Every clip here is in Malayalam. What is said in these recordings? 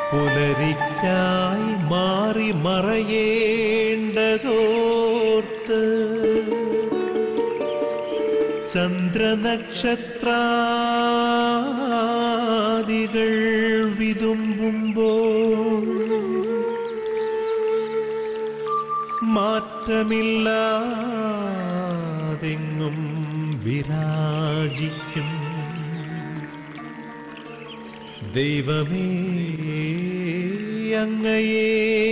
പുലരിക്കായി മാറി മറയേണ്ടതോർത്ത് ചന്ദ്രനക്ഷത്രാദികൾ വിതുമ്പുമ്പോൾ മാറ്റമില്ലാതെങ്ങും വിരാജിക്കും ദൈവമേ അങ്ങയെ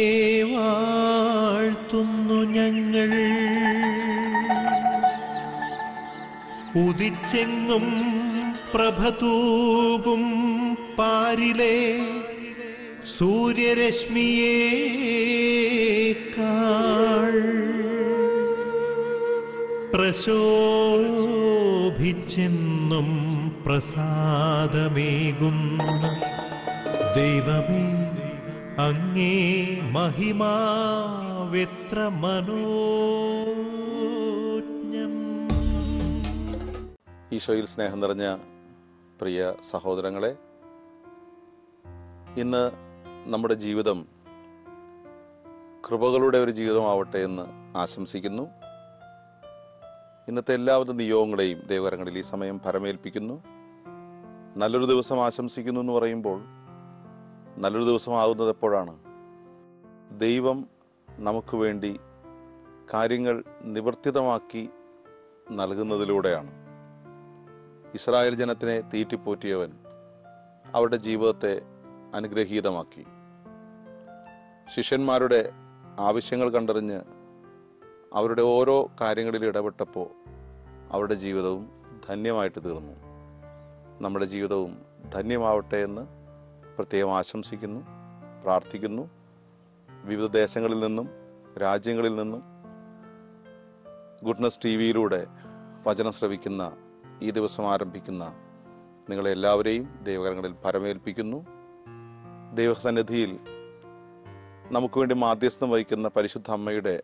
വാഴ്ത്തുന്നു ഞങ്ങൾ ഉദിച്ചെങ്ങും പ്രഭതൂകും പാരിലെ സൂര്യരശ്മിയേക്കാൾ പ്രശോഭിച്ചെന്നും പ്രസാദമേകുന്ന ദൈവമേ അങ്ങേ മഹിമാവെത്ര മനോജ്ഞം ഈശോയിൽ സ്നേഹം നിറഞ്ഞ പ്രിയ സഹോദരങ്ങളെ ഇന്ന് നമ്മുടെ ജീവിതം കൃപകളുടെ ഒരു ജീവിതമാവട്ടെ എന്ന് ആശംസിക്കുന്നു ഇന്നത്തെ എല്ലാവിധ നിയോഗങ്ങളെയും ദൈവകരങ്ങളിൽ ഈ സമയം ഭരമേൽപ്പിക്കുന്നു നല്ലൊരു ദിവസം ആശംസിക്കുന്നു എന്ന് പറയുമ്പോൾ നല്ലൊരു ദിവസമാകുന്നത് എപ്പോഴാണ് ദൈവം നമുക്ക് വേണ്ടി കാര്യങ്ങൾ നിവർത്തിതമാക്കി നൽകുന്നതിലൂടെയാണ് ഇസ്രായേൽ ജനത്തിനെ തീറ്റിപ്പോറ്റിയവൻ അവരുടെ ജീവിതത്തെ അനുഗ്രഹീതമാക്കി ശിഷ്യന്മാരുടെ ആവശ്യങ്ങൾ കണ്ടറിഞ്ഞ് അവരുടെ ഓരോ കാര്യങ്ങളിൽ ഇടപെട്ടപ്പോൾ അവരുടെ ജീവിതവും ധന്യമായിട്ട് തീർന്നു നമ്മുടെ ജീവിതവും ധന്യമാവട്ടെ എന്ന് പ്രത്യേകം ആശംസിക്കുന്നു പ്രാർത്ഥിക്കുന്നു വിവിധ ദേശങ്ങളിൽ നിന്നും രാജ്യങ്ങളിൽ നിന്നും ഗുഡ്നസ് ടി വിയിലൂടെ വചനം ശ്രവിക്കുന്ന ഈ ദിവസം ആരംഭിക്കുന്ന നിങ്ങളെ എല്ലാവരെയും ദൈവകരങ്ങളിൽ പരമേൽപ്പിക്കുന്നു ദൈവസന്നിധിയിൽ നമുക്ക് വേണ്ടി മാധ്യസ്ഥം വഹിക്കുന്ന പരിശുദ്ധ അമ്മയുടെ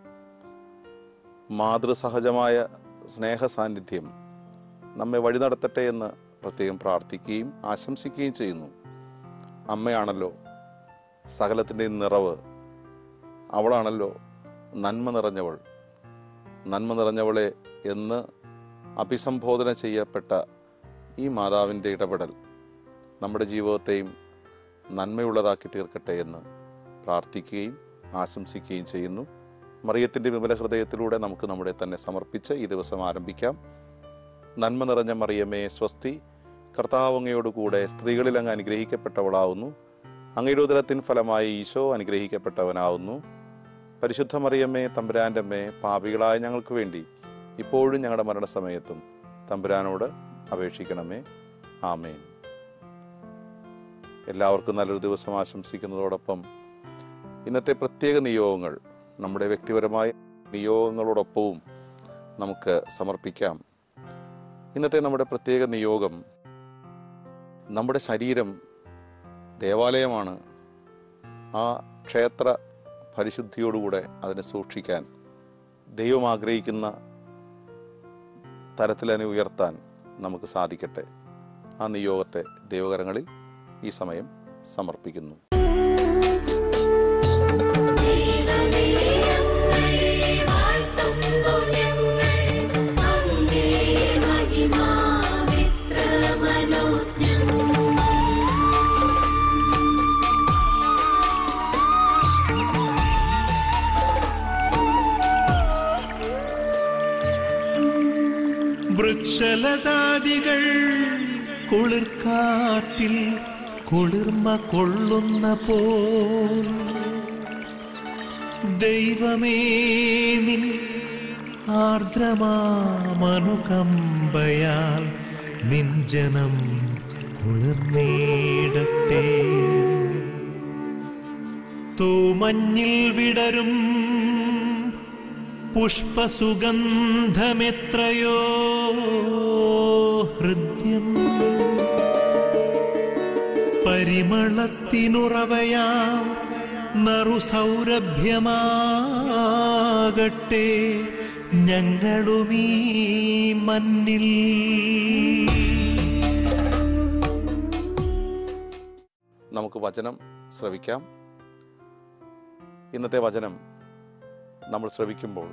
മാതൃസഹജമായ സ്നേഹ സാന്നിധ്യം നമ്മെ വഴി നടത്തട്ടെ എന്ന് പ്രത്യേകം പ്രാർത്ഥിക്കുകയും ആശംസിക്കുകയും ചെയ്യുന്നു അമ്മയാണല്ലോ സകലത്തിൻ്റെയും നിറവ് അവളാണല്ലോ നന്മ നിറഞ്ഞവൾ നന്മ നിറഞ്ഞവളെ എന്ന് അഭിസംബോധന ചെയ്യപ്പെട്ട ഈ മാതാവിൻ്റെ ഇടപെടൽ നമ്മുടെ ജീവിതത്തെയും നന്മയുള്ളതാക്കി തീർക്കട്ടെ എന്ന് പ്രാർത്ഥിക്കുകയും ആശംസിക്കുകയും ചെയ്യുന്നു മറിയത്തിൻ്റെ വിമല ഹൃദയത്തിലൂടെ നമുക്ക് നമ്മുടെ തന്നെ സമർപ്പിച്ച് ഈ ദിവസം ആരംഭിക്കാം നന്മ നിറഞ്ഞ മറിയമേ സ്വസ്തി കർത്താവ് അങ്ങയോടുകൂടെ സ്ത്രീകളിൽ അങ്ങ് അനുഗ്രഹിക്കപ്പെട്ടവളാവുന്നു അങ്ങയുടെ ഉദരത്തിൻ ഫലമായി ഈശോ അനുഗ്രഹിക്കപ്പെട്ടവനാവുന്നു പരിശുദ്ധ മറിയമ്മേ തമ്പുരാൻ്റെ അമ്മേ പാപികളായ ഞങ്ങൾക്ക് വേണ്ടി ഇപ്പോഴും ഞങ്ങളുടെ മരണസമയത്തും തമ്പുരാനോട് അപേക്ഷിക്കണമേ ആമേൻ എല്ലാവർക്കും നല്ലൊരു ദിവസം ആശംസിക്കുന്നതോടൊപ്പം ഇന്നത്തെ പ്രത്യേക നിയോഗങ്ങൾ നമ്മുടെ വ്യക്തിപരമായ നിയോഗങ്ങളോടൊപ്പവും നമുക്ക് സമർപ്പിക്കാം ഇന്നത്തെ നമ്മുടെ പ്രത്യേക നിയോഗം നമ്മുടെ ശരീരം ദേവാലയമാണ് ആ ക്ഷേത്ര പരിശുദ്ധിയോടുകൂടെ അതിനെ സൂക്ഷിക്കാൻ ദൈവം ആഗ്രഹിക്കുന്ന തരത്തിൽ അതിനെ ഉയർത്താൻ നമുക്ക് സാധിക്കട്ടെ ആ നിയോഗത്തെ ദൈവകരങ്ങളിൽ ഈ സമയം സമർപ്പിക്കുന്നു വൃക്ഷലതാദികൾ കുളിർക്കാട്ടിൽ കുളിർമ കൊള്ളുന്ന പോൽ ദൈവമേ നിൻ ആർദ്രമാമനുകമ്പയാൽ നിൻ ജനം കുളിർന്നേടട്ടെ തൂമഞ്ഞിൽ വിടരും പുഷ്പസുഗന്ധമെത്രയോ ഹൃദ്യം പരിമളത്തിനുറവയാം നറുസൗരഭ്യമാകട്ടെ ഞങ്ങളുമീ മണ്ണിൽ നമുക്ക് വചനം ശ്രവിക്കാം ഇന്നത്തെ വചനം നമ്മൾ ശ്രവിക്കുമ്പോൾ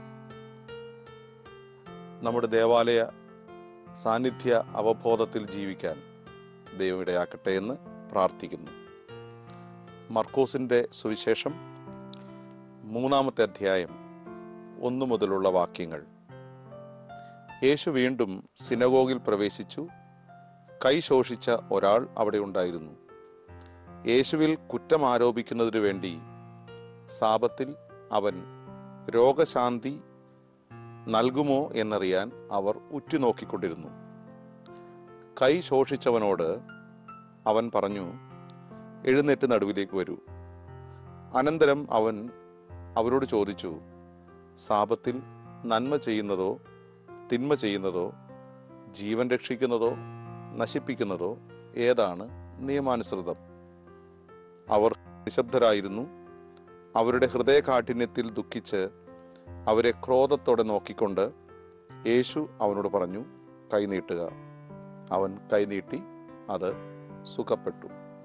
നമ്മുടെ ദേവാലയ സാന്നിധ്യ അവബോധത്തിൽ ജീവിക്കാൻ ദൈവം ഇടയാക്കട്ടെ എന്ന് പ്രാർത്ഥിക്കുന്നു മർക്കോസിൻ്റെ സുവിശേഷം മൂന്നാമത്തെ അധ്യായം ഒന്നു മുതലുള്ള വാക്യങ്ങൾ യേശു വീണ്ടും സിനഗോഗിൽ പ്രവേശിച്ചു കൈ ശോഷിച്ച ഒരാൾ അവിടെ ഉണ്ടായിരുന്നു യേശുവിൽ കുറ്റം ആരോപിക്കുന്നതിനു വേണ്ടി സാപത്തിൽ അവൻ രോഗശാന്തി നൽകുമോ എന്നറിയാൻ അവർ ഉറ്റുനോക്കിക്കൊണ്ടിരുന്നു കൈ ശോഷിച്ചവനോട് അവൻ പറഞ്ഞു എഴുന്നേറ്റ് നടുവിലേക്ക് വരൂ അനന്തരം അവൻ അവരോട് ചോദിച്ചു സാപത്തിൽ നന്മ ചെയ്യുന്നതോ തിന്മ ചെയ്യുന്നതോ ജീവൻ രക്ഷിക്കുന്നതോ നശിപ്പിക്കുന്നതോ ഏതാണ് നിയമാനുസൃതം അവർ നിശബ്ദരായിരുന്നു അവരുടെ ഹൃദയകാഠിന്യത്തിൽ ദുഃഖിച്ച് അവരെ ക്രോധത്തോടെ നോക്കിക്കൊണ്ട് യേശു അവനോട് പറഞ്ഞു കൈനീട്ടുക അവൻ കൈനീട്ടി അത് സുഖപ്പെട്ടു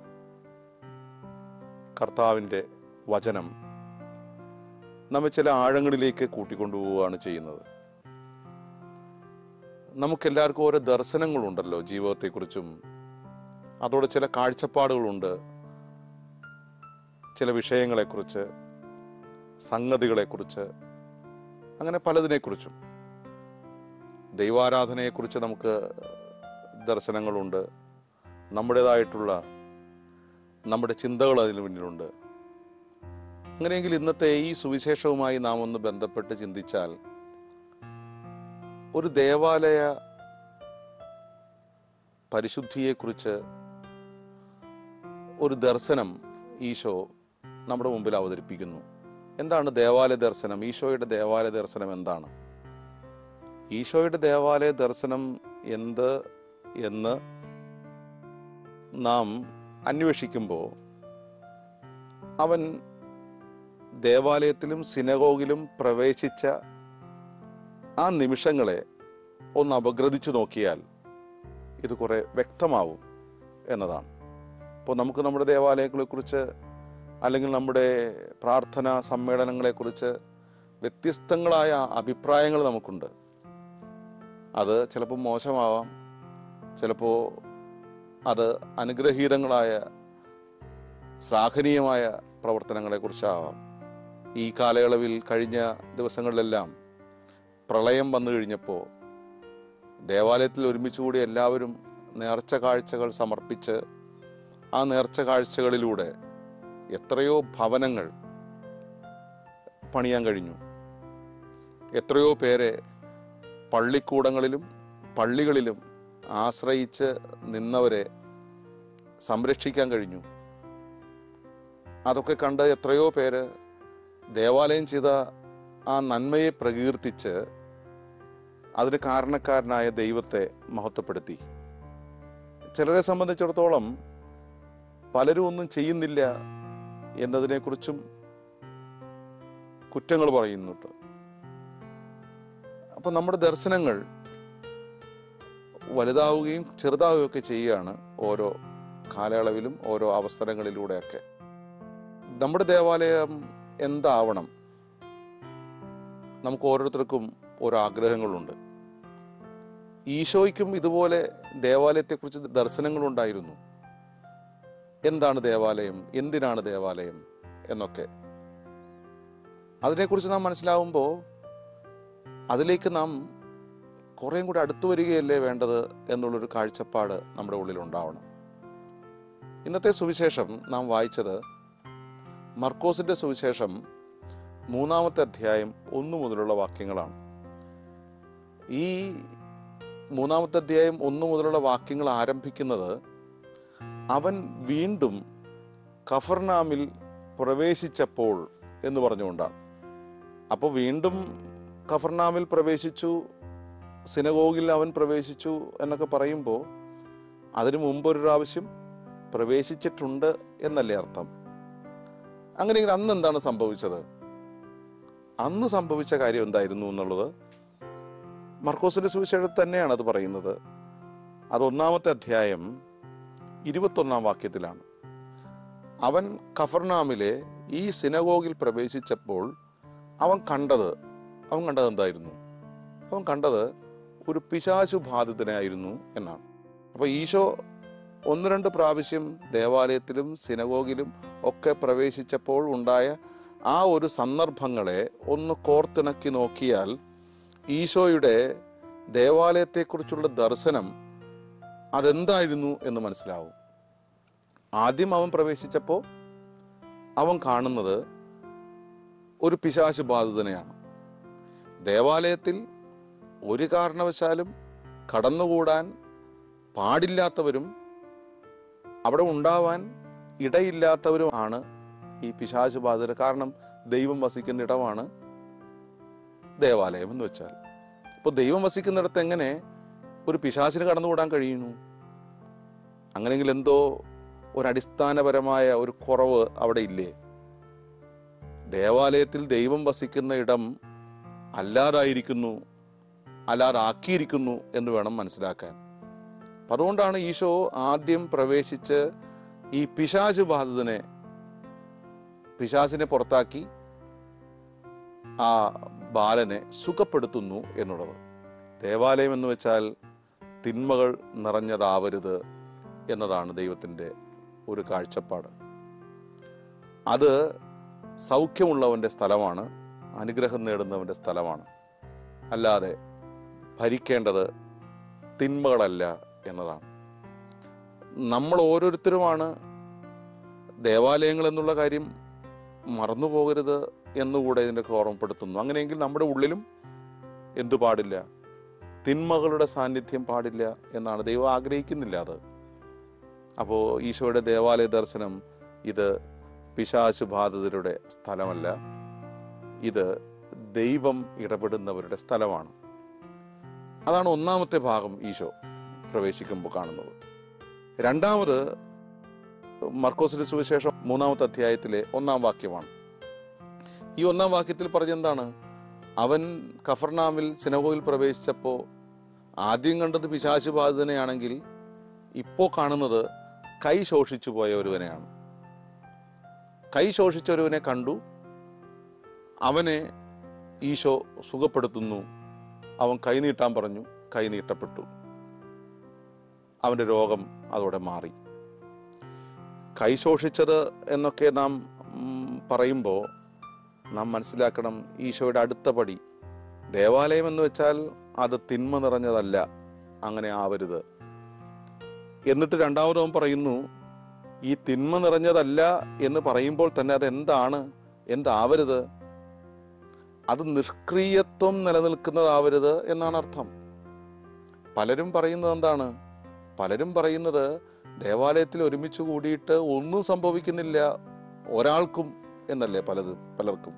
കർത്താവിൻ്റെ വചനം നമ്മെ ചില ആഴങ്ങളിലേക്ക് കൂട്ടിക്കൊണ്ടുപോവുകയാണ് ചെയ്യുന്നത് നമുക്കെല്ലാവർക്കും ഓരോ ദർശനങ്ങളുണ്ടല്ലോ ജീവിതത്തെക്കുറിച്ചും അതോടെ ചില കാഴ്ചപ്പാടുകളുണ്ട് ചില വിഷയങ്ങളെക്കുറിച്ച് സംഗതികളെക്കുറിച്ച് അങ്ങനെ പലതിനെക്കുറിച്ചും ദൈവാരാധനയെക്കുറിച്ച് നമുക്ക് ദർശനങ്ങളുണ്ട് നമ്മുടേതായിട്ടുള്ള നമ്മുടെ ചിന്തകൾ അതിന് പിന്നിലുണ്ട് അങ്ങനെയെങ്കിൽ ഇന്നത്തെ ഈ സുവിശേഷവുമായി നാം ഒന്ന് ബന്ധപ്പെട്ട് ചിന്തിച്ചാൽ ഒരു ദേവാലയ പരിശുദ്ധിയെക്കുറിച്ച് ഒരു ദർശനം ഈശോ നമ്മുടെ മുമ്പിൽ അവതരിപ്പിക്കുന്നു എന്താണ് ദേവാലയ ദർശനം ഈശോയുടെ ദേവാലയ ദർശനം എന്താണ് ഈശോയുടെ ദേവാലയ ദർശനം എന്ത് എന്ന് നാം അന്വേഷിക്കുമ്പോൾ അവൻ ദേവാലയത്തിലും സിനഗോഗിലും പ്രവേശിച്ച ആ നിമിഷങ്ങളെ ഒന്ന് അപഗ്രഥിച്ചു നോക്കിയാൽ ഇത് കുറെ വ്യക്തമാവും എന്നതാണ് ഇപ്പോൾ നമുക്ക് നമ്മുടെ ദേവാലയങ്ങളെക്കുറിച്ച് അല്ലെങ്കിൽ നമ്മുടെ പ്രാർത്ഥനാ സമ്മേളനങ്ങളെക്കുറിച്ച് വ്യത്യസ്തങ്ങളായ അഭിപ്രായങ്ങൾ നമുക്കുണ്ട് അത് ചിലപ്പോൾ മോശമാവാം ചിലപ്പോൾ അത് അനുഗ്രഹീതങ്ങളായ ശ്ലാഘനീയമായ പ്രവർത്തനങ്ങളെക്കുറിച്ചാവാം ഈ കാലയളവിൽ കഴിഞ്ഞ ദിവസങ്ങളിലെല്ലാം പ്രളയം വന്നു കഴിഞ്ഞപ്പോൾ ദേവാലയത്തിൽ ഒരുമിച്ച് കൂടി എല്ലാവരും നേർച്ച കാഴ്ചകൾ സമർപ്പിച്ച് ആ നേർച്ച കാഴ്ചകളിലൂടെ എത്രയോ ഭവനങ്ങൾ പണിയാൻ കഴിഞ്ഞു എത്രയോ പേരെ പള്ളിക്കൂടങ്ങളിലും പള്ളികളിലും ആശ്രയിച്ച് നിന്നവരെ സംരക്ഷിക്കാൻ കഴിഞ്ഞു അതൊക്കെ കണ്ട് എത്രയോ പേര് ദേവാലയം ചെയ്ത ആ നന്മയെ പ്രകീർത്തിച്ച് അതിന് കാരണക്കാരനായ ദൈവത്തെ മഹത്വപ്പെടുത്തി ചിലരെ സംബന്ധിച്ചിടത്തോളം പലരും ഒന്നും ചെയ്യുന്നില്ല എന്നതിനെക്കുറിച്ചും കുറ്റങ്ങൾ പറയുന്നുണ്ട് അപ്പൊ നമ്മുടെ ദർശനങ്ങൾ വലുതാവുകയും ചെറുതാവുകയും ഒക്കെ ചെയ്യുകയാണ് ഓരോ കാലയളവിലും ഓരോ അവസരങ്ങളിലൂടെയൊക്കെ നമ്മുടെ ദേവാലയം എന്താവണം നമുക്ക് ഓരോരുത്തർക്കും ഓരോ ആഗ്രഹങ്ങളുണ്ട് ഈശോയ്ക്കും ഇതുപോലെ ദേവാലയത്തെക്കുറിച്ച് ദർശനങ്ങളുണ്ടായിരുന്നു എന്താണ് ദേവാലയം എന്തിനാണ് ദേവാലയം എന്നൊക്കെ അതിനെക്കുറിച്ച് നാം മനസ്സിലാവുമ്പോൾ അതിലേക്ക് നാം കുറേയും കൂടി അടുത്തു വരികയല്ലേ വേണ്ടത് എന്നുള്ളൊരു കാഴ്ചപ്പാട് നമ്മുടെ ഉള്ളിൽ ഉണ്ടാവണം ഇന്നത്തെ സുവിശേഷം നാം വായിച്ചത് മർക്കോസിന്റെ സുവിശേഷം മൂന്നാമത്തെ അധ്യായം ഒന്നു മുതലുള്ള വാക്യങ്ങളാണ് ഈ മൂന്നാമത്തെ അധ്യായം ഒന്നു മുതലുള്ള വാക്യങ്ങൾ ആരംഭിക്കുന്നത് അവൻ വീണ്ടും കഫർനാമിൽ പ്രവേശിച്ചപ്പോൾ എന്ന് പറഞ്ഞുകൊണ്ടാണ് അപ്പോൾ വീണ്ടും കഫർനാമിൽ പ്രവേശിച്ചു സിനഗോഗിൽ അവൻ പ്രവേശിച്ചു എന്നൊക്കെ പറയുമ്പോൾ അതിനു മുമ്പ് ഒരു പ്രാവശ്യം പ്രവേശിച്ചിട്ടുണ്ട് എന്നല്ലേ അർത്ഥം അങ്ങനെയെങ്കിൽ അന്ന് എന്താണ് സംഭവിച്ചത് അന്ന് സംഭവിച്ച കാര്യം എന്തായിരുന്നു എന്നുള്ളത് മർക്കോസിന്റെ സുവിശേഷത്തിൽ തന്നെയാണ് അത് പറയുന്നത് അത് ഒന്നാമത്തെ അധ്യായം ഇരുപത്തൊന്നാം വാക്യത്തിലാണ് അവൻ കഫർനാമിലെ ഈ സിനഗോഗിൽ പ്രവേശിച്ചപ്പോൾ അവൻ കണ്ടത് അവൻ കണ്ടത് എന്തായിരുന്നു അവൻ കണ്ടത് ഒരു പിശാചു ബാധിതനായിരുന്നു എന്നാണ് അപ്പോൾ ഈശോ ഒന്ന് രണ്ട് പ്രാവശ്യം ദേവാലയത്തിലും സിനഗോഗിലും ഒക്കെ പ്രവേശിച്ചപ്പോൾ ഉണ്ടായ ആ ഒരു സന്ദർഭങ്ങളെ ഒന്ന് കോർത്തിണക്കി നോക്കിയാൽ ഈശോയുടെ ദേവാലയത്തെക്കുറിച്ചുള്ള ദർശനം അതെന്തായിരുന്നു എന്ന് മനസ്സിലാവും ആദ്യം അവൻ പ്രവേശിച്ചപ്പോൾ അവൻ കാണുന്നത് ഒരു പിശാചു ബാധിതനെയാണ് ദേവാലയത്തിൽ ഒരു കാരണവശാലും കടന്നുകൂടാൻ പാടില്ലാത്തവരും അവിടെ ഉണ്ടാവാൻ ഇടയില്ലാത്തവരും ആണ് ഈ പിശാചു ബാധിതർ കാരണം ദൈവം വസിക്കുന്ന ഇടമാണ് ദേവാലയം എന്ന് വെച്ചാൽ അപ്പോൾ ദൈവം വസിക്കുന്നിടത്ത് എങ്ങനെ ഒരു പിശാചിന് കടന്നുകൂടാൻ കഴിയുന്നു അങ്ങനെയെങ്കിൽ എന്തോ ഒരു അടിസ്ഥാനപരമായ ഒരു കുറവ് അവിടെ ഇല്ലേ ദേവാലയത്തിൽ ദൈവം വസിക്കുന്ന ഇടം അല്ലാതായിരിക്കുന്നു അല്ലാതാക്കിയിരിക്കുന്നു എന്ന് വേണം മനസ്സിലാക്കാൻ അപ്പൊ അതുകൊണ്ടാണ് ഈശോ ആദ്യം പ്രവേശിച്ച് ഈ പിശാചു ബാധിതനെ പിശാചിനെ പുറത്താക്കി ആ ബാലനെ സുഖപ്പെടുത്തുന്നു എന്നുള്ളത് ദേവാലയം എന്ന് വെച്ചാൽ തിന്മകൾ നിറഞ്ഞതാവരുത് എന്നതാണ് ദൈവത്തിൻ്റെ ഒരു കാഴ്ചപ്പാട് അത് സൗഖ്യമുള്ളവൻ്റെ സ്ഥലമാണ് അനുഗ്രഹം നേടുന്നവൻ്റെ സ്ഥലമാണ് അല്ലാതെ ഭരിക്കേണ്ടത് തിന്മകളല്ല എന്നതാണ് നമ്മൾ ഓരോരുത്തരുമാണ് ദേവാലയങ്ങൾ എന്നുള്ള കാര്യം മറന്നു പോകരുത് എന്നുകൂടെ ഇതിൻ്റെ ഓർമ്മപ്പെടുത്തുന്നു അങ്ങനെയെങ്കിൽ നമ്മുടെ ഉള്ളിലും എന്തു പാടില്ല തിന്മകളുടെ സാന്നിധ്യം പാടില്ല എന്നാണ് ദൈവം ആഗ്രഹിക്കുന്നില്ല അത് അപ്പോൾ ഈശോയുടെ ദേവാലയ ദർശനം ഇത് പിശാചു ബാധിതരുടെ സ്ഥലമല്ല ഇത് ദൈവം ഇടപെടുന്നവരുടെ സ്ഥലമാണ് അതാണ് ഒന്നാമത്തെ ഭാഗം ഈശോ പ്രവേശിക്കുമ്പോൾ കാണുന്നത് രണ്ടാമത് മർക്കോസിന്റെ സുവിശേഷം മൂന്നാമത്തെ അധ്യായത്തിലെ ഒന്നാം വാക്യമാണ് ഈ ഒന്നാം വാക്യത്തിൽ പറഞ്ഞെന്താണ് അവൻ കഫർനാമിൽ സിനഗോയിൽ പ്രവേശിച്ചപ്പോൾ ആദ്യം കണ്ടത് പിശാചു ബാധിതനെയാണെങ്കിൽ ഇപ്പോൾ കാണുന്നത് കൈ ശോഷിച്ചു പോയ ഒരുവനെയാണ് കൈ ശോഷിച്ച ഒരുവനെ കണ്ടു അവനെ ഈശോ സുഖപ്പെടുത്തുന്നു അവൻ കൈ നീട്ടാൻ പറഞ്ഞു കൈ നീട്ടപ്പെട്ടു അവൻ്റെ രോഗം അതോടെ മാറി കൈ ശോഷിച്ചത് എന്നൊക്കെ നാം ഉം, പറയുമ്പോൾ നാം മനസ്സിലാക്കണം ഈശോയുടെ അടുത്ത പടി ദേവാലയം എന്ന് വെച്ചാൽ അത് തിന്മ നിറഞ്ഞതല്ല അങ്ങനെ ആവരുത് എന്നിട്ട് രണ്ടാമതവൻ പറയുന്നു ഈ തിന്മ നിറഞ്ഞതല്ല എന്ന് പറയുമ്പോൾ തന്നെ അത് എന്താണ് എന്താവരുത് അത് നിഷ്ക്രിയത്വം നിലനിൽക്കുന്നതാവരുത് എന്നാണ് അർത്ഥം പലരും പറയുന്നത് എന്താണ് പലരും പറയുന്നത് ദേവാലയത്തിൽ ഒരുമിച്ച് കൂടിയിട്ട് ഒന്നും സംഭവിക്കുന്നില്ല ഒരാൾക്കും എന്നല്ലേ പലത് പലർക്കും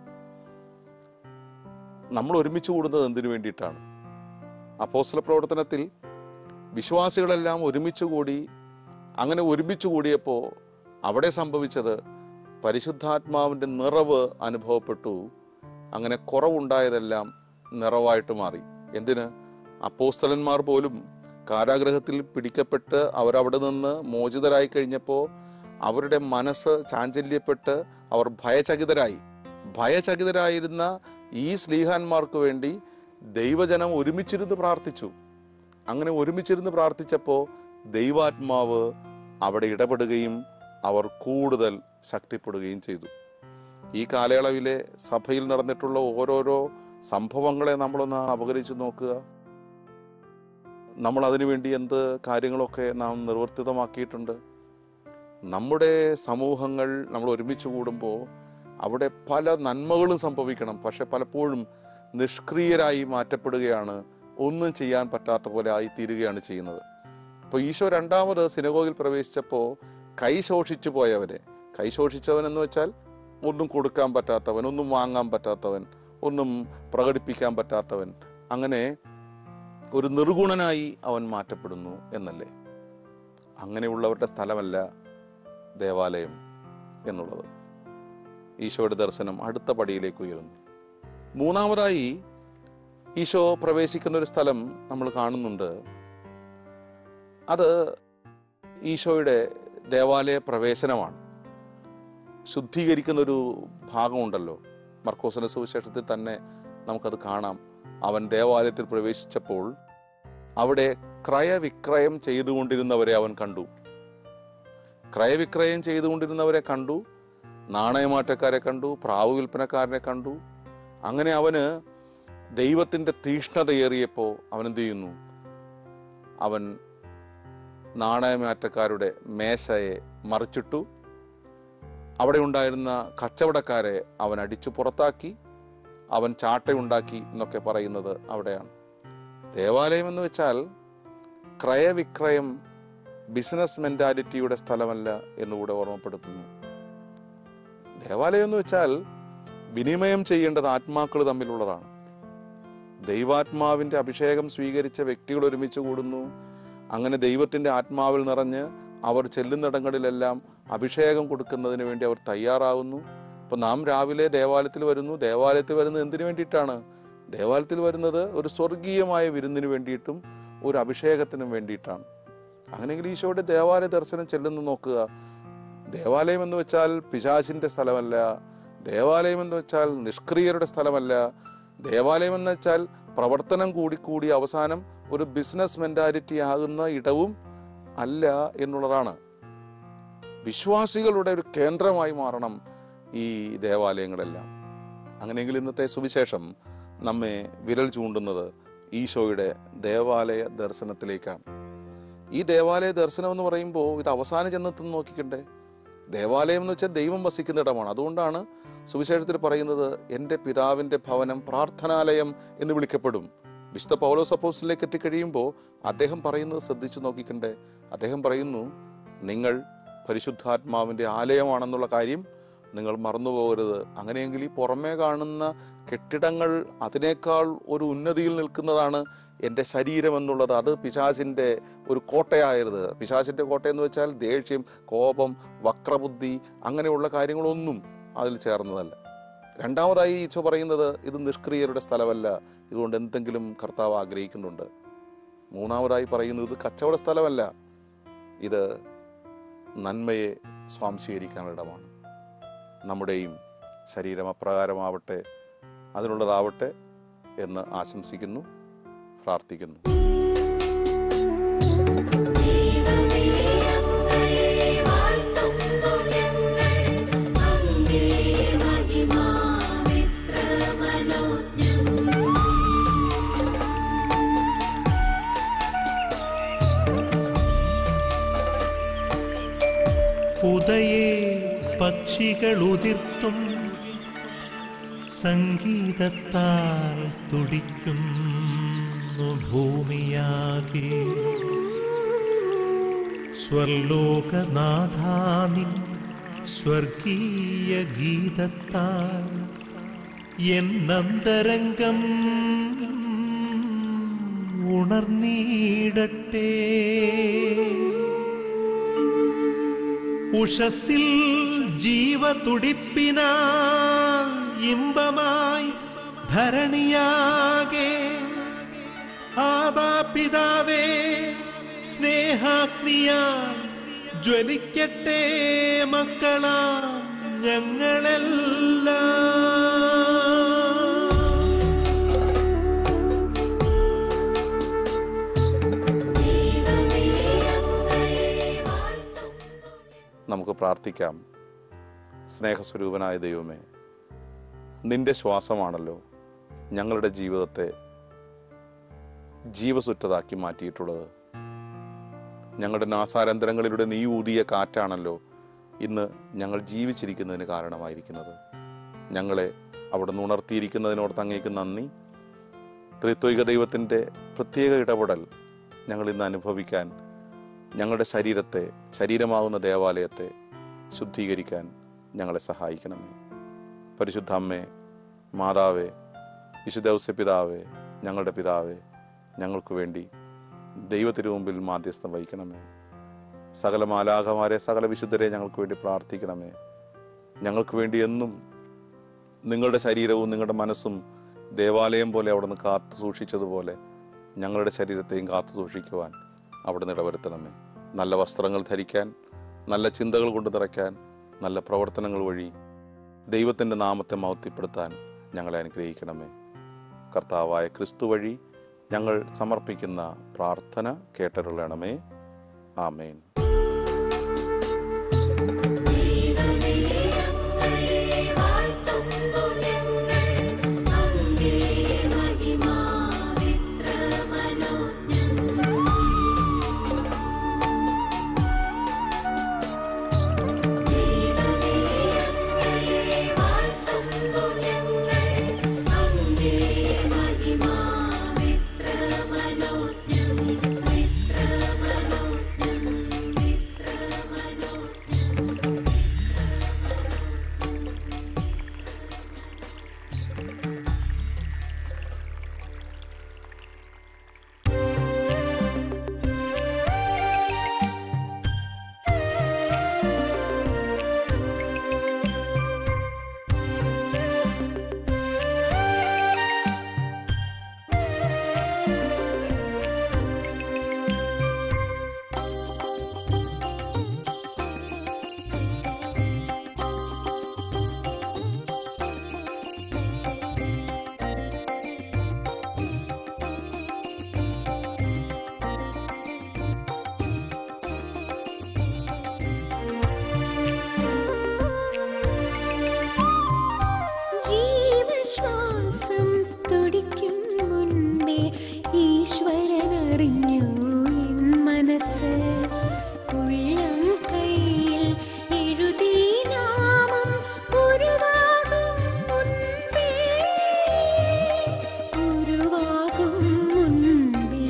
നമ്മൾ ഒരുമിച്ച് കൂടുന്നത് എന്തിനു വേണ്ടിയിട്ടാണ് അപ്പോസ്തല പ്രവർത്തനത്തിൽ വിശ്വാസികളെല്ലാം ഒരുമിച്ച് കൂടി അങ്ങനെ ഒരുമിച്ച് കൂടിയപ്പോൾ അവിടെ സംഭവിച്ചത് പരിശുദ്ധാത്മാവിൻ്റെ നിറവ് അനുഭവപ്പെട്ടു അങ്ങനെ കുറവുണ്ടായതെല്ലാം നിറവായിട്ട് മാറി എന്തിന് അപ്പോസ്തലന്മാർ പോലും കാരാഗ്രഹത്തിൽ പിടിക്കപ്പെട്ട് അവരവിടെ നിന്ന് മോചിതരായി കഴിഞ്ഞപ്പോൾ അവരുടെ മനസ്സ് ചാഞ്ചല്യപ്പെട്ട് അവർ ഭയചകിതരായി ഭയചകിതരായിരുന്ന ഈ സ്ലീഹാന്മാർക്ക് വേണ്ടി ദൈവജനം ഒരുമിച്ചിരുന്ന് പ്രാർത്ഥിച്ചു അങ്ങനെ ഒരുമിച്ചിരുന്ന് പ്രാർത്ഥിച്ചപ്പോൾ ദൈവാത്മാവ് അവിടെ ഇടപെടുകയും അവർ കൂടുതൽ ശക്തിപ്പെടുകയും ചെയ്തു ഈ കാലയളവിലെ സഭയിൽ നടന്നിട്ടുള്ള ഓരോരോ സംഭവങ്ങളെ നമ്മളൊന്ന് അപകരിച്ചു നോക്കുക നമ്മൾ അതിനുവേണ്ടി എന്ത് കാര്യങ്ങളൊക്കെ നാം നിർവർത്തിതമാക്കിയിട്ടുണ്ട് നമ്മുടെ സമൂഹങ്ങൾ നമ്മൾ ഒരുമിച്ച് കൂടുമ്പോൾ അവിടെ പല നന്മകളും സംഭവിക്കണം പക്ഷെ പലപ്പോഴും നിഷ്ക്രിയരായി മാറ്റപ്പെടുകയാണ് ഒന്നും ചെയ്യാൻ പറ്റാത്ത പോലെ ആയി തീരുകയാണ് ചെയ്യുന്നത് അപ്പോൾ ഈശോ രണ്ടാമത് സിനഗോഗിൽ പ്രവേശിച്ചപ്പോൾ കൈ ശോഷിച്ചു പോയവരെ കൈ ശോഷിച്ചവൻ എന്ന് വെച്ചാൽ ഒന്നും കൊടുക്കാൻ പറ്റാത്തവൻ ഒന്നും വാങ്ങാൻ പറ്റാത്തവൻ ഒന്നും പ്രകടിപ്പിക്കാൻ പറ്റാത്തവൻ അങ്ങനെ ഒരു നിർഗുണനായി അവൻ മാറ്റപ്പെടുന്നു എന്നല്ലേ അങ്ങനെയുള്ളവരുടെ സ്ഥലമല്ല ദേവാലയം എന്നുള്ളത് ഈശോയുടെ ദർശനം അടുത്ത പടിയിലേക്ക് ഉയരുന്നു മൂന്നാമതായി ഈശോ പ്രവേശിക്കുന്ന ഒരു സ്ഥലം നമ്മൾ കാണുന്നുണ്ട് അത് ഈശോയുടെ ദേവാലയ പ്രവേശനമാണ് ശുദ്ധീകരിക്കുന്ന ഒരു ഭാഗമുണ്ടല്ലോ മർക്കോസിന്റെ സുവിശേഷത്തിൽ തന്നെ നമുക്കത് കാണാം അവൻ ദേവാലയത്തിൽ പ്രവേശിച്ചപ്പോൾ അവിടെ ക്രയവിക്രയം ചെയ്തുകൊണ്ടിരുന്നവരെ അവൻ കണ്ടു ക്രയവിക്രയം ചെയ്തുകൊണ്ടിരുന്നവരെ കണ്ടു നാണയമാറ്റക്കാരെ കണ്ടു പ്രാവ് വിൽപ്പനക്കാരനെ കണ്ടു അങ്ങനെ അവന് ദൈവത്തിൻ്റെ തീഷ്ണതയേറിയപ്പോൾ അവൻ എന്ത് ചെയ്യുന്നു അവൻ നാണയമാറ്റക്കാരുടെ മേശയെ മറിച്ചിട്ടു അവിടെ ഉണ്ടായിരുന്ന കച്ചവടക്കാരെ അവൻ അടിച്ചു പുറത്താക്കി അവൻ ചാട്ടയുണ്ടാക്കി എന്നൊക്കെ പറയുന്നത് അവിടെയാണ് ദേവാലയം എന്ന് വെച്ചാൽ ക്രയവിക്രയം ബിസിനസ് മെന്റാലിറ്റിയുടെ സ്ഥലമല്ല എന്നുകൂടെ ഓർമ്മപ്പെടുത്തുന്നു ദേവാലയം എന്ന് വെച്ചാൽ വിനിമയം ചെയ്യേണ്ടത് ആത്മാക്കൾ തമ്മിലുള്ളതാണ് ദൈവാത്മാവിന്റെ അഭിഷേകം സ്വീകരിച്ച വ്യക്തികൾ ഒരുമിച്ച് കൂടുന്നു അങ്ങനെ ദൈവത്തിന്റെ ആത്മാവിൽ നിറഞ്ഞ് അവർ ചെല്ലുന്നിടങ്ങളിലെല്ലാം അഭിഷേകം കൊടുക്കുന്നതിന് വേണ്ടി അവർ തയ്യാറാവുന്നു ഇപ്പൊ നാം രാവിലെ ദേവാലയത്തിൽ വരുന്നു ദേവാലയത്തിൽ വരുന്നത് എന്തിനു വേണ്ടിയിട്ടാണ് ദേവാലയത്തിൽ വരുന്നത് ഒരു സ്വർഗീയമായ വിരുന്നിന് വേണ്ടിയിട്ടും ഒരു അഭിഷേകത്തിനും വേണ്ടിയിട്ടാണ് അങ്ങനെയെങ്കിൽ ഈശോയുടെ ദേവാലയ ദർശനം ചെല്ലുന്നു നോക്കുക ദേവാലയം എന്ന് വെച്ചാൽ പിശാചിന്റെ സ്ഥലമല്ല ദേവാലയം എന്ന് വെച്ചാൽ നിഷ്ക്രിയരുടെ സ്ഥലമല്ല ദേവാലയം എന്ന് വെച്ചാൽ പ്രവർത്തനം കൂടിക്കൂടി അവസാനം ഒരു ബിസിനസ് മെന്റാലിറ്റി ആകുന്ന ഇടവും അല്ല എന്നുള്ളതാണ് വിശ്വാസികളുടെ ഒരു കേന്ദ്രമായി മാറണം ഈ ദേവാലയങ്ങളെല്ലാം അങ്ങനെയെങ്കിൽ ഇന്നത്തെ സുവിശേഷം നമ്മെ വിരൽ ചൂണ്ടുന്നത് ഈശോയുടെ ദേവാലയ ദർശനത്തിലേക്കാണ് ഈ ദേവാലയ ദർശനം എന്ന് പറയുമ്പോൾ ഇത് അവസാനം ചെന്നെത്തുന്ന നോക്കിക്കണ്ടേ ദേവാലയം എന്ന് വെച്ചാൽ ദൈവം വസിക്കുന്ന ഇടമാണ് അതുകൊണ്ടാണ് സുവിശേഷത്തിൽ പറയുന്നത് എൻ്റെ പിതാവിൻ്റെ ഭവനം പ്രാർത്ഥനാലയം എന്ന് വിളിക്കപ്പെടും വിശുദ്ധ പൗലോസ് അപ്പോസിലേക്ക് എത്തിക്കഴിയുമ്പോൾ അദ്ദേഹം പറയുന്നത് ശ്രദ്ധിച്ചു നോക്കിക്കണ്ടേ അദ്ദേഹം പറയുന്നു നിങ്ങൾ പരിശുദ്ധാത്മാവിൻ്റെ ആലയമാണെന്നുള്ള കാര്യം നിങ്ങൾ മറന്നുപോകരുത് അങ്ങനെയെങ്കിൽ ഈ പുറമേ കാണുന്ന കെട്ടിടങ്ങൾ അതിനേക്കാൾ ഒരു ഉന്നതിയിൽ നിൽക്കുന്നതാണ് എൻ്റെ ശരീരം എന്നുള്ളത് അത് പിശാചിൻ്റെ ഒരു കോട്ടയായത് പിശാചിൻ്റെ കോട്ടയെന്ന് വെച്ചാൽ ദേഷ്യം കോപം വക്രബുദ്ധി അങ്ങനെയുള്ള കാര്യങ്ങളൊന്നും അതിൽ ചേർന്നതല്ല രണ്ടാമതായി ഈശോ പറയുന്നത് ഇത് നിഷ്ക്രിയരുടെ സ്ഥലമല്ല ഇതുകൊണ്ട് എന്തെങ്കിലും കർത്താവ് ആഗ്രഹിക്കുന്നുണ്ട് മൂന്നാമതായി പറയുന്നത് ഇത് കച്ചവട സ്ഥലമല്ല ഇത് നന്മയെ സ്വാംശീകരിക്കാനുള്ള ഇടമാണ് നമ്മുടെയും ശരീരം അപ്രകാരമാവട്ടെ അതിനുള്ളതാവട്ടെ എന്ന് ആശംസിക്കുന്നു പ്രാർത്ഥിക്കുന്നു ഉദയേ പക്ഷികൾ ഉതിർത്തും സംഗീതത്താൽ തുടിക്കുന്നു ഭൂമിയാകെ സ്വർലോകനാഥാനിൻ സ്വർഗീയ ഗീതത്താൽ എന്നന്തരംഗം ഉണർന്നീടട്ടെ ഉഷസിൽ ജീവതുടിപ്പിനാൽ ഇമ്പമായി ധരണിയാകെ ആബാപിതാവേ സ്നേഹാഗ്നിയാൽ ജ്വലിക്കട്ടെ മക്കളാ ഞങ്ങളെല്ലാം നമുക്ക് പ്രാർത്ഥിക്കാം സ്നേഹസ്വരൂപനായ ദൈവമേ നിന്റെ ശ്വാസമാണല്ലോ ഞങ്ങളുടെ ജീവിതത്തെ ജീവസുറ്റതാക്കി മാറ്റിയിട്ടുള്ളത് ഞങ്ങളുടെ നാസാരന്തരങ്ങളിലൂടെ നീ ഊതിയ കാറ്റാണല്ലോ ഇന്ന് ഞങ്ങൾ ജീവിച്ചിരിക്കുന്നതിന് കാരണമായിരിക്കുന്നത് ഞങ്ങളെ അവിടെ നിന്ന് ഉണർത്തിയിരിക്കുന്നതിനോട് അങ്ങേക്ക് നന്ദി ത്രിത്വിക ദൈവത്തിൻ്റെ പ്രത്യേക ഇടപെടൽ ഞങ്ങൾ ഇന്ന് അനുഭവിക്കാൻ ഞങ്ങളുടെ ശരീരത്തെ ശരീരമാകുന്ന ദേവാലയത്തെ ശുദ്ധീകരിക്കാൻ ഞങ്ങളെ സഹായിക്കണമേ പരിശുദ്ധ അമ്മേ മാതാവേ വിശുദ്ധ പിതാവേ ഞങ്ങളുടെ പിതാവേ ഞങ്ങൾക്ക് വേണ്ടി ദൈവത്തിനു മുമ്പിൽ മാധ്യസ്ഥം വഹിക്കണമേ സകല മാലാഖമാരെ സകല വിശുദ്ധരെ ഞങ്ങൾക്ക് വേണ്ടി പ്രാർത്ഥിക്കണമേ ഞങ്ങൾക്ക് വേണ്ടി എന്നും നിങ്ങളുടെ ശരീരവും നിങ്ങളുടെ മനസ്സും ദേവാലയം പോലെ അവിടെ നിന്ന് കാത്തു സൂക്ഷിച്ചതുപോലെ ഞങ്ങളുടെ ശരീരത്തെയും കാത്തു സൂക്ഷിക്കുവാൻ അവിടെ നിന്ന് ഇടവരുത്തണമേ നല്ല വസ്ത്രങ്ങൾ ധരിക്കാൻ നല്ല ചിന്തകൾ കൊണ്ട് നിറയ്ക്കാൻ നല്ല പ്രവർത്തനങ്ങൾ വഴി ദൈവത്തിൻ്റെ നാമത്തെ മഹത്വപ്പെടുത്താൻ ഞങ്ങളെ അനുഗ്രഹിക്കണമേ കർത്താവായ ക്രിസ്തു വഴി ഞങ്ങൾ സമർപ്പിക്കുന്ന പ്രാർത്ഥന കേട്ടരുളണമേ ആമേൻ ജീവശ്വാസം തുടിക്കും മുൻപേ ഈശ്വരനറിഞ്ഞു എൻ മനസ്സ് ഉള്ളം കയ്യിൽ എഴുതി നാമം ഉരുവാകും മുൻപേ ഉരുവാകും മുൻപേ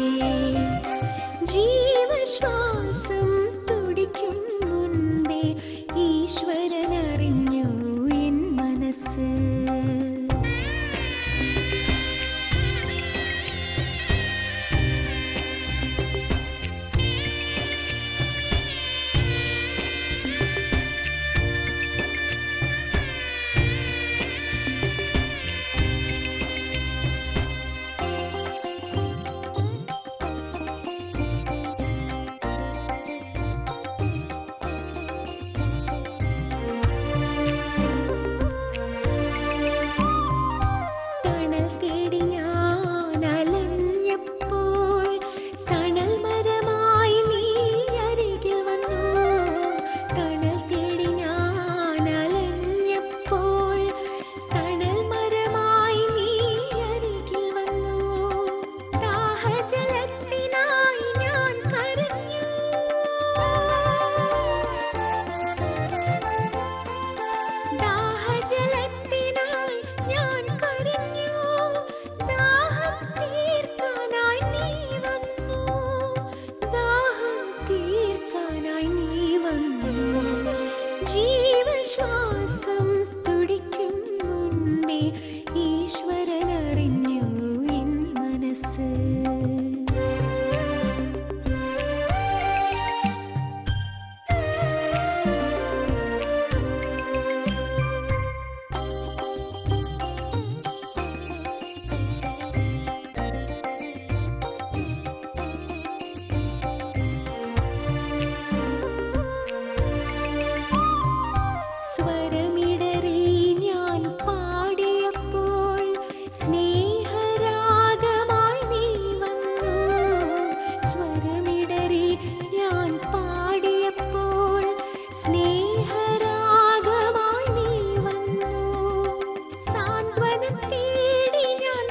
ജീവശ്വാസം തുടിക്കും മുൻപേ ഈശ്വരനറിഞ്ഞു എൻ മനസ്സ് തണൽ തേടി ഞാൻ അലഞ്ഞപ്പോൾ തണൽ മരമായി നീ അരികിൽ വന്നു തണൽ തേടി ഞാൻ അലഞ്ഞപ്പോൾ തണൽ മരമായി നീ അരികിൽ വന്നു ദാഹജലത്തിനായി ഞാൻ കരഞ്ഞു ദാഹജലത്തിനായി ഞാൻ കരഞ്ഞു ദാഹം തീർക്കാനായി നീ വന്നു ദാഹം തീർക്കാനായി നീ വന്നു ജീവശ്വാസം തുടിക്കും മുൻപേ ഈശ്വരനറിഞ്ഞു എൻ മനസ്സ് സ്വരമിടറി ഞാൻ പാടിയപ്പോൾ സ്നേഹരാഗമായി നീ വന്നു സ്വരമിടറി ഞാൻ പാടിയപ്പോൾ സ്നേഹരാഗമായി നീ വന്നു സാന്ത്വനം തേടി ഞാൻ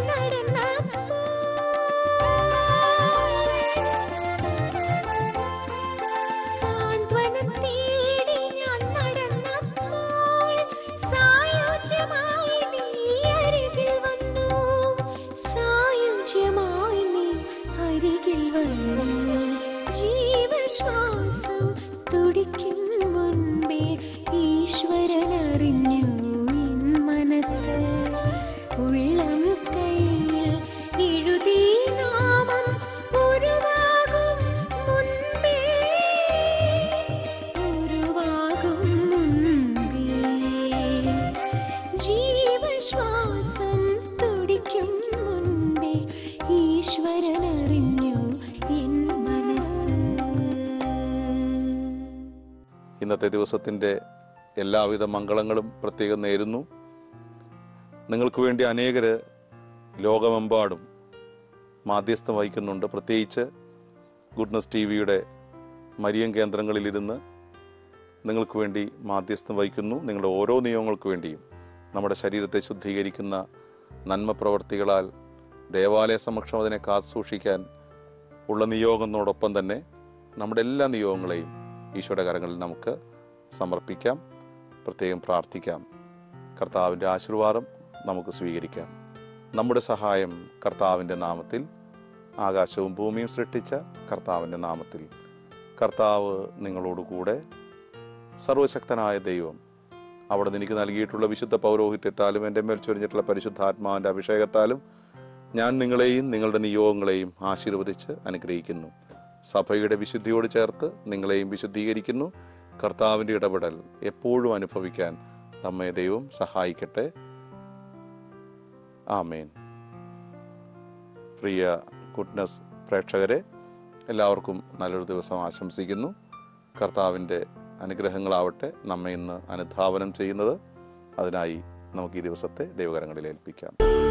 നടന്നപ്പോൾ സാന്ത്വനം തേടി ഞാൻ നടന്നപ്പോൾ സായുജ്യമായി നീ അരികിൽ വന്നു സായുജ്യമായി നീ അരികിൽ വന്നു ജീവശ്വാസം തുടിക്കും മുൻപേ ഈശ്വരനറിഞ്ഞു എൻ മനസ്സ് ഉള്ളം കയ്യിൽ എഴുതി നാമം ഉരുവാകും മുൻപേ ഉരുവാകും മുൻപേ ജീവശ്വാസം തുടിക്കും മുൻപേ ഈശ്വരനറിഞ്ഞു എൻ മനസ്സ് ഇന്നത്തെ ദിവസത്തിൻ്റെ എല്ലാവിധ മംഗളങ്ങളും പ്രത്യേകം നേരുന്നു നിങ്ങൾക്ക് വേണ്ടി അനേകര് ലോകമെമ്പാടും മാധ്യസ്ഥം വഹിക്കുന്നുണ്ട് പ്രത്യേകിച്ച് ഗുഡ്നസ് ടി വിയുടെ മരിയം കേന്ദ്രങ്ങളിലിരുന്ന് നിങ്ങൾക്ക് വേണ്ടി മാധ്യസ്ഥം വഹിക്കുന്നു നിങ്ങളുടെ ഓരോ നിയമങ്ങൾക്ക് വേണ്ടിയും നമ്മുടെ ശരീരത്തെ ശുദ്ധീകരിക്കുന്ന നന്മ പ്രവർത്തികളാൽ ദേവാലയ സമക്ഷം അതിനെ കാത്തുസൂക്ഷിക്കാൻ ഉള്ള നിയോഗങ്ങളോടൊപ്പം തന്നെ നമ്മുടെ എല്ലാ നിയോഗങ്ങളെയും ഈശോയുടെ കരങ്ങളിൽ നമുക്ക് സമർപ്പിക്കാം പ്രത്യേകം പ്രാർത്ഥിക്കാം കർത്താവിൻ്റെ ആശീർവാദം നമുക്ക് സ്വീകരിക്കാം നമ്മുടെ സഹായം കർത്താവിൻ്റെ നാമത്തിൽ ആകാശവും ഭൂമിയും സൃഷ്ടിച്ച കർത്താവിൻ്റെ നാമത്തിൽ കർത്താവ് നിങ്ങളോടുകൂടെ സർവശക്തനായ ദൈവം അവിടെ എനിക്ക് നൽകിയിട്ടുള്ള വിശുദ്ധ പൗരോഹിത്യത്താലും എൻ്റെ മേൽ ചൊരിഞ്ഞിട്ടുള്ള പരിശുദ്ധാത്മാവിൻ്റെ അഭിഷേകത്താലും ഞാൻ നിങ്ങളെയും നിങ്ങളുടെ നിയോഗങ്ങളെയും ആശീർവദിച്ച് അനുഗ്രഹിക്കുന്നു സഭയുടെ വിശുദ്ധിയോട് ചേർത്ത് നിങ്ങളെയും വിശുദ്ധീകരിക്കുന്നു കർത്താവിൻ്റെ ഇടപെടൽ എപ്പോഴും അനുഭവിക്കാൻ നമ്മെ ദൈവം സഹായിക്കട്ടെ ആമേൻ പ്രിയ ഗുഡ്നസ് പ്രേക്ഷകരെ എല്ലാവർക്കും നല്ലൊരു ദിവസം ആശംസിക്കുന്നു കർത്താവിൻ്റെ അനുഗ്രഹങ്ങളാവട്ടെ നമ്മെ ഇന്ന് അനുധാവനം ചെയ്യുന്നത് അതിനായി നമുക്ക് ഈ ദിവസത്തെ ദൈവകരങ്ങളിൽ ഏൽപ്പിക്കാം